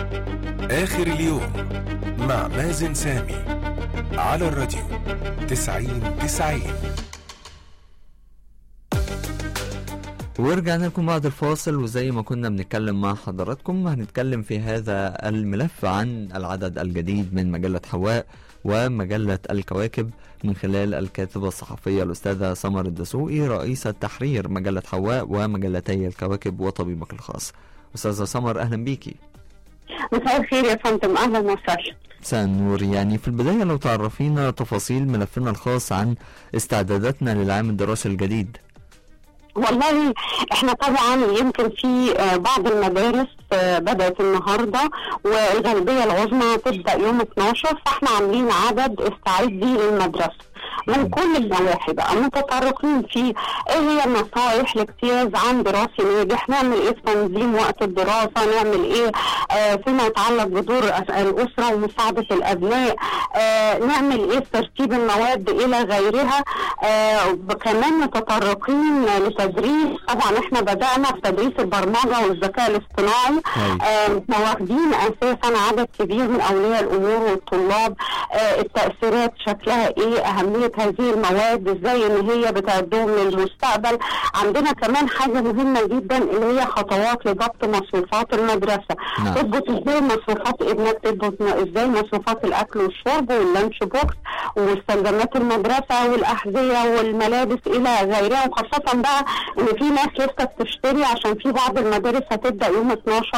آخر اليوم مع مازن سامي على الراديو تسعين تسعين ورجعنا لكم بعد الفاصل وزي ما كنا بنتكلم مع حضراتكم هنتكلم في هذا الملف عن العدد الجديد من مجلة حواء ومجلة الكواكب من خلال الكاتبة الصحفية الأستاذة سمر الدسوقي رئيسة تحرير مجلة حواء ومجلتي الكواكب وطبيبك الخاص أستاذة سمر أهلا بيكي مساء الخير يا فندم اهلا وسهلا مساء النور يعني في البداية لو تعرفينا تفاصيل ملفنا الخاص عن استعداداتنا للعام الدراسي الجديد والله احنا طبعا يمكن في آه، بعض المدارس آه، بدات النهارده والغالبيه العظمى تبدا يوم 12 فاحنا عاملين عدد استعد بيه للمدرسه من كل النواحي بقى متطرقين في ايه هي النصائح لاجتياز عن دراسي ناجح نعمل ايه في تنظيم وقت الدراسه نعمل ايه آه فيما يتعلق بدور أس- الاسره ومساعده الابناء آه نعمل ايه في ترتيب المواد الى غيرها آه كمان متطرقين لتدريس طبعا احنا بدانا في تدريس البرمجه والذكاء الاصطناعي هاي. آه، احنا واخدين اساسا عدد كبير من اولياء الامور والطلاب آه، التاثيرات شكلها ايه اهميه هذه المواد ازاي ان هي بتعدهم للمستقبل عندنا كمان حاجه مهمه جدا اللي هي خطوات لضبط مصروفات المدرسه نعم. تضبط ازاي مصروفات ابنك تضبط م- ازاي مصروفات الاكل والشرب واللانش بوكس ومستلزمات المدرسه والاحذيه والملابس الى غيرها وخاصه بقى ان في ناس لسه بتشتري عشان في بعض المدارس هتبدا يوم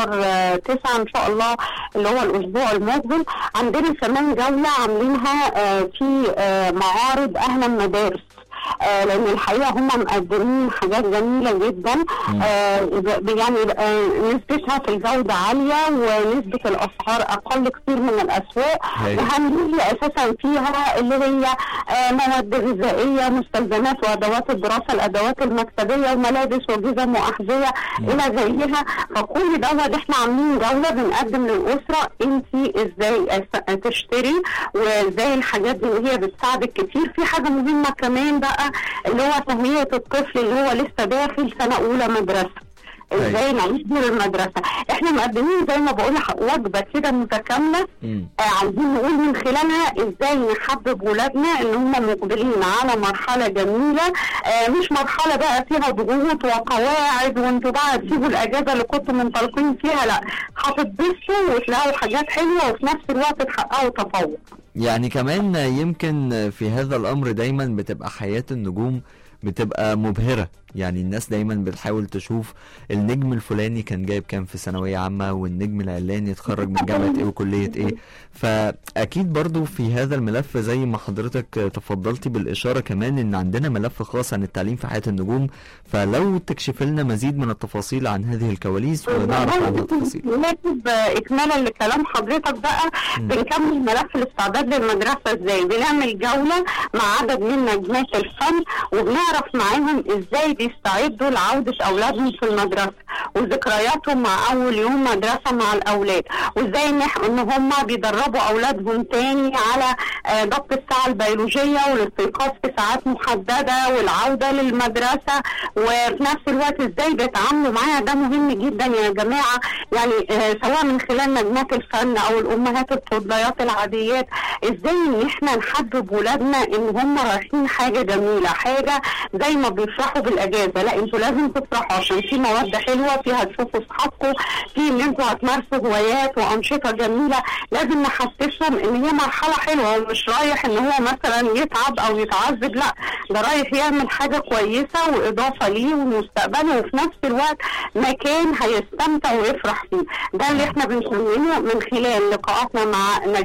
12 9 ان شاء الله اللي هو الاسبوع المقبل عندنا كمان جوله عاملينها آه، في آه، معارض اهل المدارس آه لان الحقيقه هم مقدمين حاجات جميله جدا آه ب- يعني آه نسبتها في الجوده عاليه ونسبه الاسعار اقل كتير من الاسواق هاي. وهنيجي اساسا فيها اللي هي آه مواد غذائيه مستلزمات وادوات الدراسه الادوات المكتبيه وملابس وجزم واحذيه الى غيرها فكل دوت احنا عاملين جوله بنقدم للاسره انت ازاي أس- تشتري وازاي الحاجات دي اللي هي بتساعدك كتير في حاجه مهمه كمان بقى اللي هو تهويه الطفل اللي هو لسه داخل سنه اولى مدرسه ازاي نعيش دور المدرسه احنا مقدمين زي ما بقول لح- وجبه كده متكامله مم. آه، عايزين نقول من خلالها ازاي نحبب ولادنا ان هم مقبلين على مرحله جميله آه، مش مرحله بقى فيها ضغوط وقواعد وانتوا بقى تسيبوا الاجازه اللي كنتوا منطلقين فيها لا هتتبسطوا وتلاقوا حاجات حلوه وفي نفس الوقت تحققوا تفوق يعني كمان يمكن في هذا الامر دايما بتبقى حياة النجوم بتبقى مبهرة يعني الناس دايما بتحاول تشوف النجم الفلاني كان جايب كام في ثانوية عامة والنجم العلاني اتخرج من جامعة ايه وكلية ايه فاكيد برضو في هذا الملف زي ما حضرتك تفضلتي بالاشارة كمان ان عندنا ملف خاص عن التعليم في حياة النجوم فلو تكشف لنا مزيد من التفاصيل عن هذه الكواليس ونعرف عنها تفاصيل نكتب اكمالا لكلام حضرتك بقى مم. بنكمل ملف الاستعداد للمدرسه ازاي بنعمل جوله مع عدد من نجمات الفن وبنعرف معاهم ازاي بيستعدوا لعوده اولادهم في المدرسه وذكرياتهم مع اول يوم مدرسه مع الاولاد وازاي ان إح- ان هم بيدربوا اولادهم تاني على آه، ضبط الساعه البيولوجيه والاستيقاظ في ساعات محدده والعوده للمدرسه وفي نفس الوقت ازاي بيتعاملوا معاها ده مهم جدا يا جماعه يعني آه، سواء من خلال نجمات الفن او الامهات الفضليات العاديات ازاي ان احنا نحبب ولادنا ان هم رايحين حاجه جميله حاجه زي ما بيفرحوا بالاجازه لا انتوا لازم تفرحوا عشان في مواد حلوه فيها تشوفوا اصحابكم في ان انتوا هتمارسوا هوايات وانشطه جميله لازم نحسسهم ان هي مرحله حلوه ومش رايح ان هو مثلا يتعب او يتعذب لا ده رايح يعمل حاجه كويسه واضافه ليه ومستقبله وفي نفس الوقت مكان هيستمتع ويفرح فيه ده اللي احنا بنسميه من خلال لقاءاتنا مع